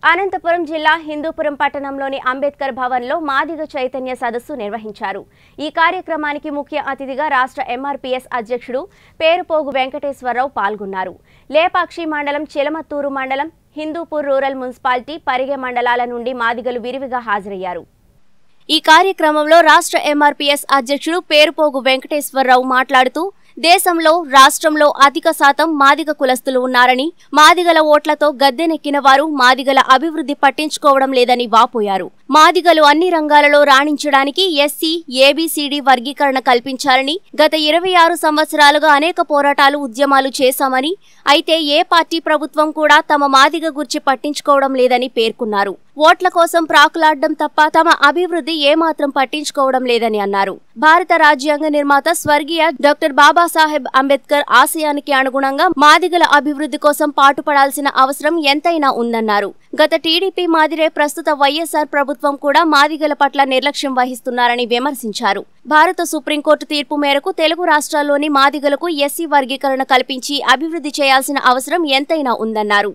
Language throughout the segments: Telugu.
అనంతపురం జిల్లా హిందూపురం పట్టణంలోని అంబేద్కర్ భవన్లో మాదిగ చైతన్య సదస్సు నిర్వహించారు ఈ కార్యక్రమానికి ముఖ్య అతిథిగా రాష్ట్ర ఎంఆర్పీఎస్ అధ్యక్షుడు పేరుపోగు వెంకటేశ్వరరావు పాల్గొన్నారు లేపాక్షి మండలం చిలమత్తూరు మండలం హిందూపూర్ రూరల్ మున్సిపాలిటీ పరిగె మండలాల నుండి మాదిగలు విరివిగా హాజరయ్యారు ఈ కార్యక్రమంలో రాష్ట్ర ఎంఆర్పీఎస్ అధ్యక్షుడు పేరుపోగు వెంకటేశ్వరరావు మాట్లాడుతూ దేశంలో రాష్ట్రంలో అధిక శాతం మాదిగ కులస్తులు ఉన్నారని మాదిగల ఓట్లతో గద్దెనెక్కిన వారు మాదిగల అభివృద్ధి పట్టించుకోవడం లేదని వాపోయారు మాదిగలు అన్ని రంగాలలో రాణించడానికి ఎస్సీ ఏబిసిడి వర్గీకరణ కల్పించాలని గత ఇరవై ఆరు సంవత్సరాలుగా అనేక పోరాటాలు ఉద్యమాలు చేశామని అయితే ఏ పార్టీ ప్రభుత్వం కూడా తమ మాదిగ గురించి పట్టించుకోవడం లేదని పేర్కొన్నారు ఓట్ల కోసం ప్రాకులాడడం తప్ప తమ అభివృద్ధి ఏమాత్రం పట్టించుకోవడం లేదని అన్నారు భారత రాజ్యాంగ నిర్మాత స్వర్గీయ డాక్టర్ బాబాసాహెబ్ అంబేద్కర్ ఆశయానికి అనుగుణంగా మాదిగల అభివృద్ధి కోసం పాటుపడాల్సిన అవసరం ఎంతైనా ఉందన్నారు గత టీడీపీ మాదిరే ప్రస్తుత వైఎస్ఆర్ ప్రభుత్వం కూడా మాదిగల పట్ల నిర్లక్ష్యం వహిస్తున్నారని విమర్శించారు భారత సుప్రీంకోర్టు తీర్పు మేరకు తెలుగు రాష్ట్రాల్లోని మాదిగలకు ఎస్సీ వర్గీకరణ కల్పించి అభివృద్ధి చేయాల్సిన అవసరం ఎంతైనా ఉందన్నారు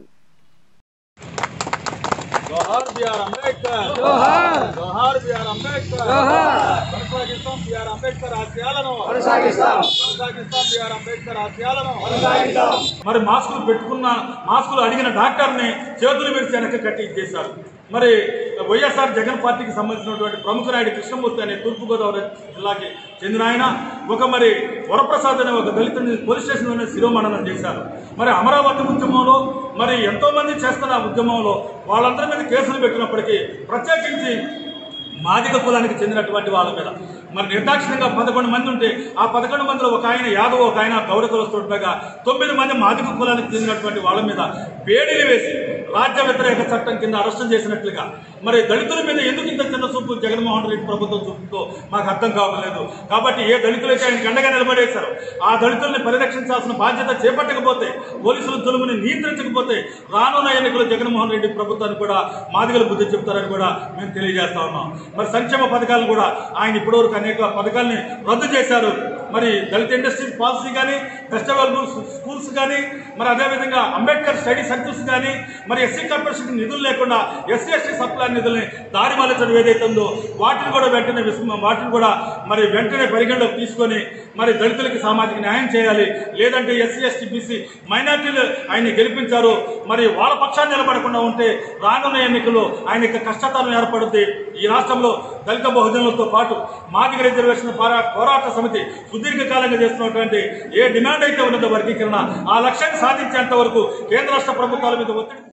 జోహార్ బిఆర్ అంబేద్కర్ జోహార్ జోహార్ బిఆర్ అంబేద్కర్ జోహార్ కొనసాగిస్తాం బిఆర్ అంబేద్కర్ ఆశయాలను కొనసాగిస్తాం కొనసాగిస్తాం బిఆర్ అంబేద్కర్ ఆశయాలను కొనసాగిస్తాం మరి మాస్కులు పెట్టుకున్న మాస్కులు అడిగిన డాక్టర్ని చేతులు విరిచి వెనక్కి కట్టి ఇచ్చేశారు మరి వైఎస్ఆర్ జగన్ పార్టీకి సంబంధించినటువంటి ప్రముఖ నాయుడు కృష్ణమూర్తి అనే తూర్పుగోదావరి జిల్లాకి చెందిన ఆయన ఒక మరి వరప్రసాద్ అనే ఒక దళితుడిని పోలీస్ స్టేషన్లోనే శిరోమణనం చేశారు మరి అమరావతి ఉద్యమంలో మరి ఎంతో మంది చేస్తున్న ఉద్యమంలో వాళ్ళందరి మీద కేసులు పెట్టినప్పటికీ ప్రత్యేకించి మాదిక కులానికి చెందినటువంటి వాళ్ళ మీద మరి నిర్దాక్షిణ్యంగా పదకొండు మంది ఉంటే ఆ పదకొండు మందిలో ఒక ఆయన యాదవ్ ఒక ఆయన గౌడ కులస్తుండగా తొమ్మిది మంది మాదిక కులానికి చెందినటువంటి వాళ్ళ మీద వేడిని వేసి రాజ్య వ్యతిరేక చట్టం కింద అరెస్టు చేసినట్లుగా మరి దళితుల మీద ఎందుకు ఇంత చిన్న చూపు జగన్మోహన్ రెడ్డి ప్రభుత్వం చూపుతో మాకు అర్థం కావలేదు కాబట్టి ఏ దళితులైతే ఆయన గండగా నిలబడేశారు ఆ దళితుల్ని పరిరక్షించాల్సిన బాధ్యత చేపట్టకపోతే పోలీసుల తులుముని నియంత్రించకపోతే రానున్న ఎన్నికలు జగన్మోహన్ రెడ్డి ప్రభుత్వానికి కూడా మాదిగలు బుద్ధి చెప్తారని కూడా మేము తెలియజేస్తా ఉన్నాం మరి సంక్షేమ పథకాలను కూడా ఆయన ఇప్పటివరకు అనేక పథకాలని రద్దు చేశారు మరి దళిత ఇండస్ట్రీ పాలసీ కానీ ఫెస్టివల్ స్కూల్స్ కానీ మరి అదేవిధంగా అంబేద్కర్ స్టడీ సర్కిల్స్ కానీ మరి ఎస్సీ కార్పొరేషన్ నిధులు లేకుండా ఎస్సీ ఎస్టీ సప్లై నిధుల్ని దారి మళ్ళించడం ఏదైతే ఉందో వాటిని కూడా వెంటనే విస్మ- వాటిని కూడా మరి వెంటనే పరిగణలోకి తీసుకొని మరి దళితులకి సామాజిక న్యాయం చేయాలి లేదంటే ఎస్సీ ఎస్టీ బీసీ మైనార్టీలు ఆయన్ని గెలిపించారు మరి వాళ్ళ పక్షాన్ని నిలబడకుండా ఉంటే రానున్న ఎన్నికల్లో ఆయనకి కష్టతరం ఏర్పడుద్ది ఈ రాష్ట్రంలో దళిత బహుజనులతో పాటు మాదిగ రిజర్వేషన్ పోరా పోరాట సమితి సుదీర్ఘకాలంగా చేస్తున్నటువంటి ఏ డిమాండ్ అయితే ఉన్నదో వర్గీకరణ ఆ లక్ష్యాన్ని సాధించేంత వరకు కేంద్ర రాష్ట్ర ప్రభుత్వాల మీద ఒత్తిడి